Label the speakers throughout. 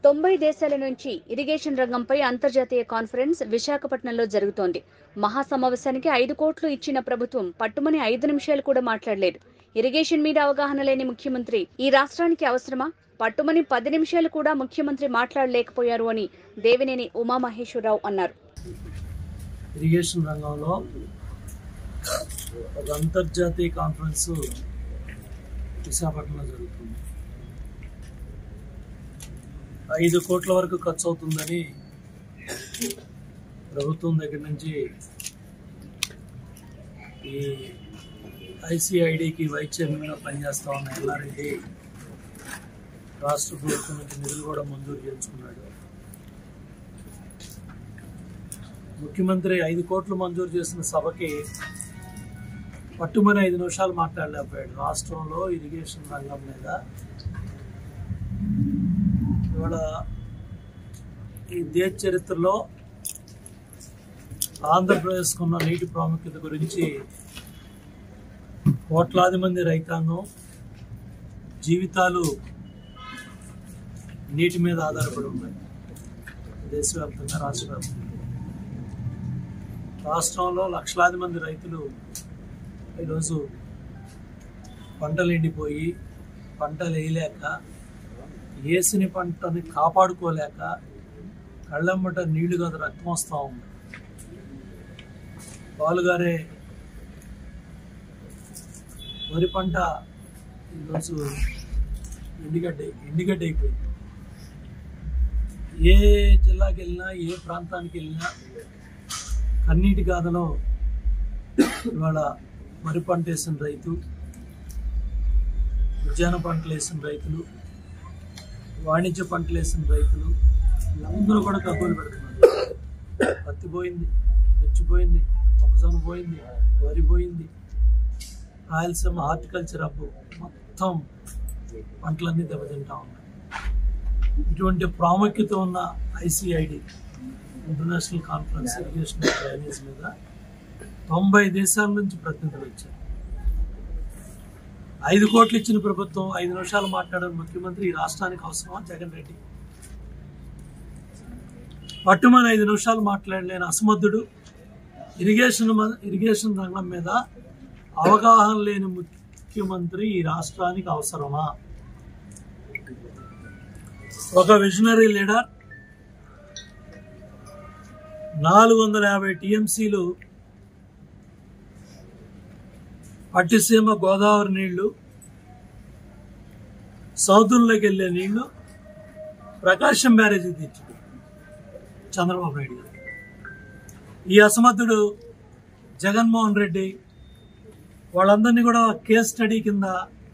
Speaker 1: తొంభై దేశాల నుంచి ఇరిగేషన్ రంగంపై అంతర్జాతీయ కాన్ఫరెన్స్ విశాఖపట్నంలో జరుగుతోంది మహాసమావేశానికి ఐదు కోట్లు ఇచ్చిన ప్రభుత్వం పట్టుమని ఐదు నిమిషాలు కూడా మాట్లాడలేదు ఇరిగేషన్ మీద అవగాహన లేని ముఖ్యమంత్రి ఈ రాష్ట్రానికి అవసరమా పట్టుమని పది నిమిషాలు కూడా ముఖ్యమంత్రి మాట్లాడలేకపోయారు అని దేవినేని ఉమామహేశ్వరరావు అన్నారు
Speaker 2: ఇరిగేషన్ రంగంలో ఒక అంతర్జాతీయ కాన్ఫరెన్స్ విశాఖపట్నంలో జరుగుతుంది ఐదు కోట్ల వరకు ఖర్చు అవుతుందని ప్రభుత్వం దగ్గర నుంచి ఈ ఐసిఐడికి వైస్ చైర్మన్గా పనిచేస్తా ఉన్న ఎల్లారెడ్డి రాష్ట్ర ప్రభుత్వం నుంచి నిధులు కూడా మంజూరు చేయించుకున్నాడు ముఖ్యమంత్రి ఐదు కోట్లు మంజూరు చేసిన సభకి పట్టుమని ఐదు నిమిషాలు మాట్లాడలేకపోయాడు రాష్ట్రంలో ఇరిగేషన్ రంగం మీద ఇవాళ ఈ దేశ చరిత్రలో ఆంధ్రప్రదేశ్కు ఉన్న నీటి ప్రాముఖ్యత గురించి కోట్లాది మంది రైతాంగం జీవితాలు నీటి మీద ఆధారపడి ఉన్నాయి దేశవ్యాప్తంగా రాష్ట్ర వ్యాప్తంగా రాష్ట్రంలో లక్షలాది మంది రైతులు ఈరోజు పంటలు ఎండిపోయి పంటలు వేయలేక వేసిన పంటని కాపాడుకోలేక కళ్ళమ్మట నీళ్లు కదా రక్తం వస్తూ ఉంది పాలుగారే వరి పంట ఈరోజు ఎండిగడ్డ ఎండిగడ్డ అయిపోయింది ఏ జిల్లాకి వెళ్ళినా ఏ ప్రాంతానికి వెళ్ళినా కన్నీటి గాథలో ఇవాళ వరి పంట వేసిన రైతు ఉద్యాన పంటలు వేసిన రైతులు వాణిజ్య పంటలు వేసిన రైతులు వీళ్ళందరూ కూడా కబ్బులు పెడుతున్నారు పత్తి పోయింది మిర్చి పోయింది మొక్కజొన్న పోయింది వరి పోయింది రాయలసీమ హార్టికల్చర్ అప్పు మొత్తం పంటలన్నీ దెబ్బతింటా ఉన్నాయి ఇటువంటి ప్రాముఖ్యత ఉన్న ICID international conference irrigation drainage మీద తొంభై దేశాల నుంచి ప్రతినిధులు వచ్చారు ఐదు కోట్లు ఇచ్చిన ప్రభుత్వం ఐదు నిమిషాలు మాట్లాడిన ముఖ్యమంత్రి ఈ రాష్ట్రానికి అవసరమా జగన్ రెడ్డి పట్టుమని ఐదు నిమిషాలు మాట్లాడలేని అసమర్థుడు ఇరిగేషన్ మ- ఇరిగేషన్ రంగం మీద అవగాహన లేని ముఖ్యమంత్రి ఈ రాష్ట్రానికి అవసరమా ఒక విజనరీ లీడర్ నాలుగు వందల యాభై టీఎంసీలు పట్టిసీమ గోదావరి నీళ్లు సౌతుల్లోకి వెళ్ళే నీళ్లు ప్రకాశం బ్యారేజీ తెచ్చాడు చంద్రబాబు నాయుడు గారు ఈ అసమర్థుడు జగన్మోహన్ రెడ్డి వాళ్ళందరినీ కూడా కేస్ స్టడీ కింద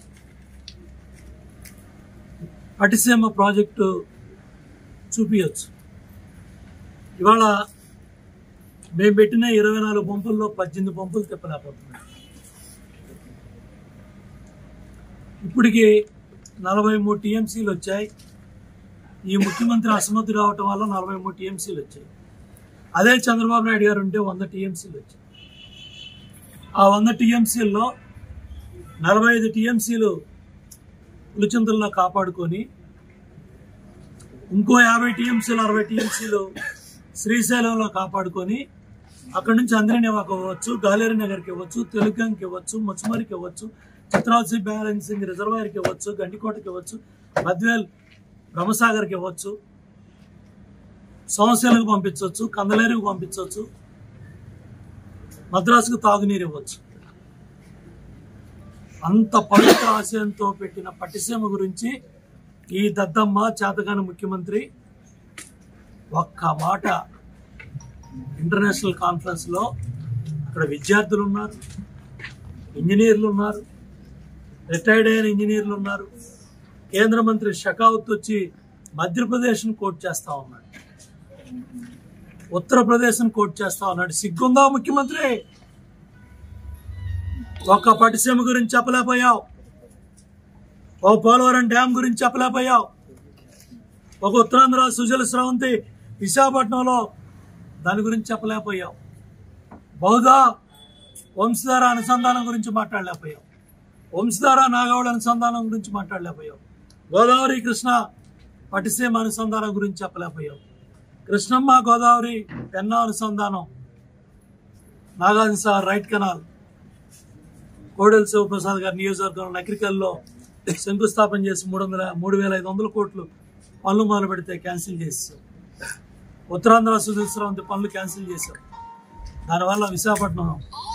Speaker 2: పటిసీమ ప్రాజెక్టు చూపించచ్చు ఇవాళ మేము పెట్టిన ఇరవై నాలుగు పంపుల్లో పద్దెనిమిది పంపులు తిప్పలేకపోతున్నాం ఇప్పటికి నలభై మూడు టీఎంసీలు వచ్చాయి ఈ ముఖ్యమంత్రి అసమర్థుడు రావటం వల్ల నలభై మూడు టీఎంసీలు వచ్చాయి అదే చంద్రబాబు నాయుడు గారు ఉంటే వంద టీఎంసీలు వచ్చాయి ఆ వంద టీఎంసీల్లో నలభై ఐదు టీఎంసీలు పులిచింతల్లో కాపాడుకొని ఇంకో యాభై టీఎంసీలు అరవై టీఎంసీలు శ్రీశైలంలో కాపాడుకొని అక్కడి నుంచి అంద్రనివాకు ఇవ్వచ్చు గాలేరు నగర్కి ఇవ్వచ్చు తెలుగంకి ఇవ్వచ్చు ముచ్చుమరికి ఇవ్వచ్చు చిత్రావతి బ్యాలెన్సింగ్ రిజర్వాయర్కి ఇవ్వచ్చు గండికోటకి ఇవ్వచ్చు మధ్వేల్ బ్రహ్మసాగర్కి ఇవ్వచ్చు సోమశీలకు పంపించవచ్చు కందలేరుకు పంపించవచ్చు మద్రాసుకు తాగునీరు ఇవ్వచ్చు అంత పవిత్ర ఆశయంతో పెట్టిన పట్టిసీమ గురించి ఈ దద్దమ్మ చేతగాని ముఖ్యమంత్రి ఒక్క మాట ఇంటర్నేషనల్ కాన్ఫరెన్స్ లో అక్కడ విద్యార్థులు ఉన్నారు ఇంజనీర్లు ఉన్నారు రిటైర్డ్ అయిన ఇంజనీర్లు ఉన్నారు కేంద్ర మంత్రి షకావత్ వచ్చి మధ్యప్రదేశ్ను కోట్ చేస్తా ఉన్నాడు ఉత్తరప్రదేశ్ను కోట్ చేస్తా ఉన్నాడు సిగ్గుందా ముఖ్యమంత్రి ఒక్క పటిసీమ గురించి చెప్పలేకపోయావు ఓ పోలవరం డ్యామ్ గురించి చెప్పలేకపోయావు ఒక ఉత్తరాంధ్ర సుజల స్రవంతి విశాఖపట్నంలో దాని గురించి చెప్పలేకపోయావు బహుదా వంశధార అనుసంధానం గురించి మాట్లాడలేకపోయావు వంశధార నాగవళ అనుసంధానం గురించి మాట్లాడలేకపోయావు గోదావరి కృష్ణ పటిసీమ అనుసంధానం గురించి చెప్పలేకపోయావు కృష్ణమ్మ గోదావరి పెన్నా అనుసంధానం నాగార్జున సార్ రైట్ కెనాల్ కోడెల శివప్రసాద్ గారి నియోజకవర్గం నకరికల్లో శంకుస్థాపన చేసి మూడు వందల మూడు వేల ఐదు వందల కోట్లు పనులు మొదలు పెడితే క్యాన్సిల్ చేసాం ఉత్తరాంధ్ర సుధీశ్వరవంతి పనులు క్యాన్సిల్ చేశాం దానివల్ల విశాఖపట్నం